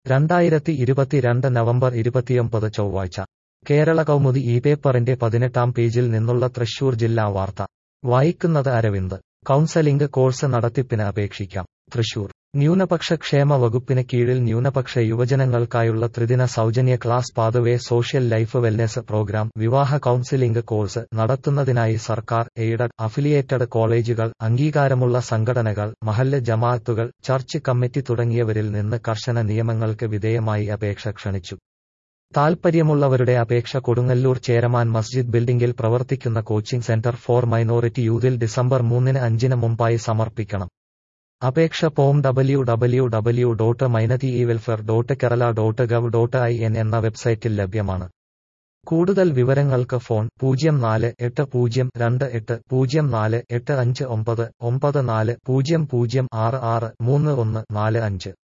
രണ്ടായിരത്തി ഇരുപത്തിരണ്ട് നവംബർ ഇരുപത്തിയൊമ്പത് ചൊവ്വാഴ്ച കേരള കൗമുദി ഈ പേപ്പറിന്റെ പതിനെട്ടാം പേജിൽ നിന്നുള്ള തൃശൂർ ജില്ലാ വാർത്ത വായിക്കുന്നത് അരവിന്ദ് കൗൺസലിംഗ് കോഴ്സ് നടത്തിപ്പിന് അപേക്ഷിക്കാം തൃശൂർ ന്യൂനപക്ഷ ക്ഷേമ വകുപ്പിന് കീഴിൽ ന്യൂനപക്ഷ യുവജനങ്ങൾക്കായുള്ള ത്രിദിന സൗജന്യ class pathway social life wellness program വിവാഹ കൗൺസിലിംഗ് കോഴ്സ് നടത്തുന്നതിനായി സർക്കാർ എയ്ഡഡ് അഫിലിയേറ്റഡ് കോളേജുകൾ അംഗീകാരമുള്ള സംഘടനകൾ മഹല്ല് ജമാഅത്തുകൾ ചർച്ച് കമ്മിറ്റി തുടങ്ങിയവരിൽ നിന്ന് കർശന നിയമങ്ങൾക്ക് വിധേയമായി അപേക്ഷ ക്ഷണിച്ചു താൽപ്പര്യമുള്ളവരുടെ അപേക്ഷ കൊടുങ്ങല്ലൂർ ചേരമാൻ മസ്ജിദ് ബിൽഡിംഗിൽ പ്രവർത്തിക്കുന്ന കോച്ചിംഗ് സെന്റർ ഫോർ മൈനോറിറ്റി യൂത്തിൽ ഡിസംബർ മൂന്നിന് അഞ്ചിന് മുമ്പായി സമർപ്പിക്കണം അപേക്ഷ form W W W dot minority ഇ welfare dot Kerala dot gov dot I N എന്ന വെബ്സൈറ്റിൽ ലഭ്യമാണ് കൂടുതൽ വിവരങ്ങൾക്ക് ഫോൺ പൂജ്യം നാല് എട്ട് പൂജ്യം രണ്ട് എട്ട് പൂജ്യം നാല് എട്ട് അഞ്ച് ഒമ്പത് ഒമ്പത് നാല് പൂജ്യം പൂജ്യം ആറ് ആറ് മൂന്ന് ഒന്ന് നാല് അഞ്ച്